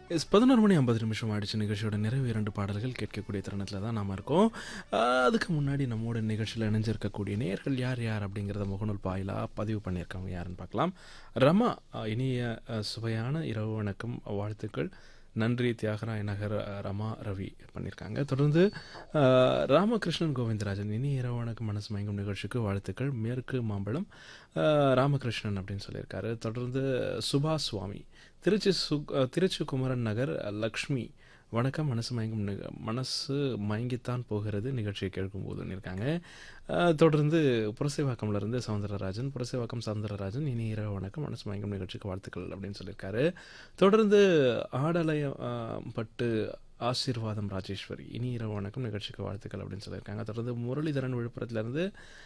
S பதினோரு மணி ஐம்பது நிமிஷம் ஆயிடுச்சு நிகழ்ச்சியோட நிறைவு இரண்டு பாடல்கள் கேட்கக்கூடிய தருணத்தில் தான் நாம் இருக்கோம் ஆஹ் அதுக்கு முன்னாடி நம்மோட நிகழ்ச்சியில் இணைஞ்சிருக்கக்கூடிய நேர்கள் யார் யார் அப்படிங்கிறத முகநூல் பாயிலாக பதிவு பண்ணியிருக்காங்க யாருன்னு பார்க்கலாம் ரமா ஆஹ் இனிய ஆஹ் சுவையான இரவு வணக்கம் வாழ்த்துக்கள் நன்றி தியாகராய நகர் ஆஹ் ரமா ரவி பண்ணியிருக்காங்க தொடர்ந்து ஆஹ் ராமகிருஷ்ணன் கோவிந்தராஜன் இனி இரவு வணக்கம் மனசு மயங்கும் நிகழ்ச்சிக்கு வாழ்த்துக்கள் மேற்கு மாம்பழம் ஆஹ் ராமகிருஷ்ணன் அப்படின்னு சொல்லியிருக்காரு தொடர்ந்து சுபாஷ் சுவாமி திருச்சி சு அஹ் திருச்சி குமரன் நகர் அஹ் லக்ஷ்மி வணக்கம் மனசு மயங்கும் நிக- மனசு மயங்கித்தான் போகிறது நிகழ்ச்சியை கேட்கும் போதுன்னு இருக்காங்க அஹ் தொடர்ந்து புரசைவாக்கம்ல இருந்து சவுந்தரராஜன் புரசைவாக்கம் சவுந்தரராஜன் இனி இரவு வணக்கம் மனசு மயங்கும் நிகழ்ச்சிக்கு வாழ்த்துக்கள் அப்படின்னு சொல்லியிருக்காரு தொடர்ந்து ஆடலயம் அஹ், பட்டு ஆசீர்வாதம் ராஜேஸ்வரி இனி இரவு வணக்கம் நிகழ்ச்சிக்கு வாழ்த்துக்கள் அப்படின்னு சொல்லியிருக்காங்க தொடர்ந்து முரளிதரன் விழுப்புரத்துலேருந்து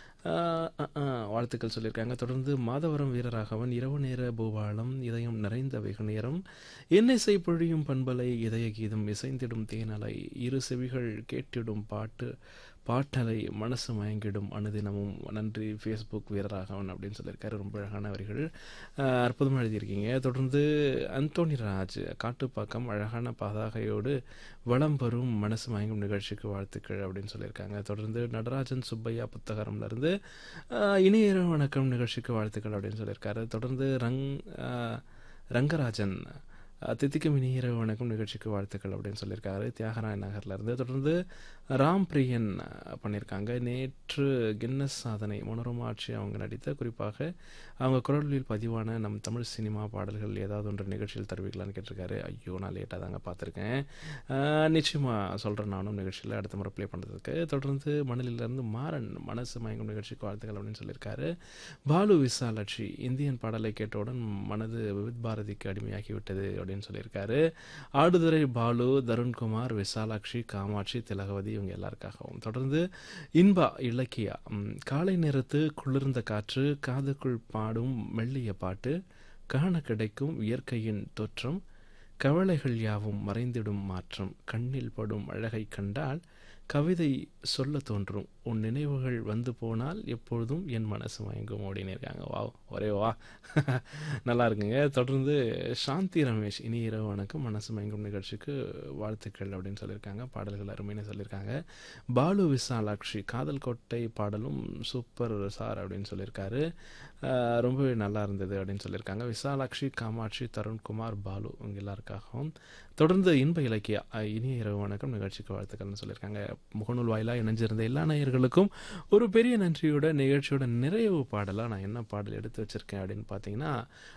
வாழ்த்துக்கள் சொல்லியிருக்காங்க தொடர்ந்து மாதவரம் வீரராகவன் இரவு நேர பூபாலம் இதயம் நிறைந்த வெகு நேரம் என்னிசை பொழியும் பண்பலை இதய கீதம் இசைந்திடும் தேனலை இரு செவிகள் கேட்டிடும் பாட்டு பாட்டலை மனசு மயங்கிடும் அனுதினமும் நன்றி ஃபேஸ்புக் வீரராகவன் அப்படின்னு சொல்லியிருக்காரு ரொம்ப அழகான வரிகள் அஹ், அற்புதமா எழுதியிருக்கீங்க தொடர்ந்து அந்தோனி ராஜ் காட்டுப்பாக்கம் அழகான பதாகையோடு வளம் பெறும் மனசு மயங்கும் நிகழ்ச்சிக்கு வாழ்த்துக்கள் அப்படின்னு சொல்லியிருக்காங்க தொடர்ந்து நடராஜன் சுப்பையா புத்தகரம்ல இருந்து அஹ், இனிய இரவு வணக்கம் நிகழ்ச்சிக்கு வாழ்த்துக்கள் அப்படின்னு சொல்லியிருக்காரு தொடர்ந்து ரங் அஹ், ரங்கராஜன் அஹ், தித்திக்கும் இனிய இரவு வணக்கம் நிகழ்ச்சிக்கு வாழ்த்துக்கள் அப்படின்னு சொல்லியிருக்காரு தியாகராய நகர்ல இருந்து தொடர்ந்து ராம் பிரியன் அஹ், பண்ணியிருக்காங்க நேற்று கின்னஸ் சாதனை மனோரமா ஆட்சி அவங்க நடித்த குறிப்பாக அவங்க குரலில் பதிவான நம் தமிழ் சினிமா பாடல்கள் ஏதாவது ஒன்று நிகழ்ச்சியில் தருவீங்களான்னு கேட்டிருக்காரு ஐயோ நான் லேட்டாக தாங்க பார்த்துருக்கேன் ஆஹ் நிச்சயமா சொல்கிறேன் நானும் நிகழ்ச்சியில் அடுத்த முறை ப்ளே பண்ணுறதுக்கு தொடர்ந்து மணலிலிருந்து மாறன் மனசு மயங்கும் நிகழ்ச்சிக்கு வாழ்த்துக்கள் அப்படின்னு சொல்லியிருக்காரு பாலு விசாலாட்சி இந்தியன் பாடலை கேட்டவுடன் மனது விவித் பாரதிக்கு அடிமையாகிவிட்டது அப்படின்னு சொல்லியிருக்காரு ஆடுதுறை பாலு தருண்குமார் விசாலாட்சி காமாட்சி திலகவதி இவங்க எல்லாருக்காகவும் தொடர்ந்து இன்பா இலக்கியா ம், காலை நேரத்து குளிர்ந்த காற்று காதுக்குள் பாடும் மெல்லிய பாட்டு காண கிடைக்கும் இயற்கையின் தோற்றம் கவலைகள் யாவும் மறைந்திடும் மாற்றம் கண்ணில் படும் அழகை கண்டால் கவிதை சொல்ல தோன்றும் உன் நினைவுகள் வந்து போனால் எப்பொழுதும் என் மனசு மயங்கும் அப்படின்னு இருக்காங்க வா ஒரே வா நல்லா இருக்குங்க தொடர்ந்து சாந்தி ரமேஷ் இனி இரவு வணக்கம் மனசு மயங்கும் நிகழ்ச்சிக்கு வாழ்த்துக்கள் அப்படின்னு சொல்லியிருக்காங்க பாடல்கள் அருமைன்னு சொல்லியிருக்காங்க பாலு விசாலாட்சி காதல் கோட்டை பாடலும் சூப்பர் சார் அப்படின்னு சொல்லியிருக்காரு ஆஹ் ரொம்பவே நல்லா இருந்தது அப்படின்னு சொல்லியிருக்காங்க விசாலாட்சி காமாட்சி தருண்குமார் பாலு இவங்க எல்லாருக்காகவும் தொடர்ந்து இன்ப இலக்கியா அஹ் இனிய இரவு வணக்கம் நிகழ்ச்சிக்கு வாழ்த்துக்கள்னு சொல்லியிருக்காங்க முகநூல் வாயிலாக இணைஞ்சிருந்த எல்லா நேயர்களுக்கும் ஒரு பெரிய நன்றியோட நிகழ்ச்சியோட நிறைவு பாடலாக நான் என்ன பாடல் எடுத்து வச்சிருக்கேன் அப்படின்னு பார்த்தீங்கன்னா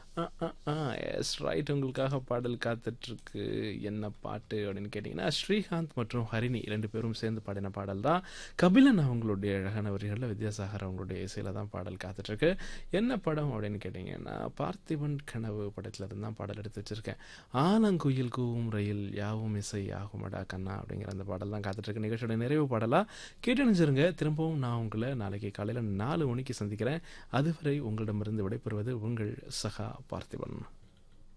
எஸ் ரைட் உங்களுக்காக பாடல் காத்துட்ருக்கு என்ன பாட்டு அப்படின்னு கேட்டிங்கன்னா ஸ்ரீகாந்த் மற்றும் ஹரிணி ரெண்டு பேரும் சேர்ந்து பாடின பாடல் தான் கபிலன் அவங்களுடைய அழகான வரிகளில் வித்யாசாகர் அவங்களுடைய இசையில் தான் பாடல் காத்துட்ருக்கு என்ன படம் அப்படின்னு கேட்டிங்கன்னா பார்த்திபன் கனவு படத்துல இருந்து தான் பாடல் எடுத்து வச்சிருக்கேன் ஆலங்குயில் கூவும் ரயில் யாவும் இசை ஆகுமடா கண்ணா அப்படிங்கிற அந்த பாடல் தான் காத்துட்ருக்கு நிகழ்ச்சியோட நிறைவு பாடலாக கேட்டு நினைச்சிருங்க திரும்பவும் நான் உங்களை நாளைக்கு காலையில் நாலு மணிக்கு சந்திக்கிறேன் அதுவரை உங்களிடமிருந்து விடைபெறுவது உங்கள் சகா பார்த்திபன்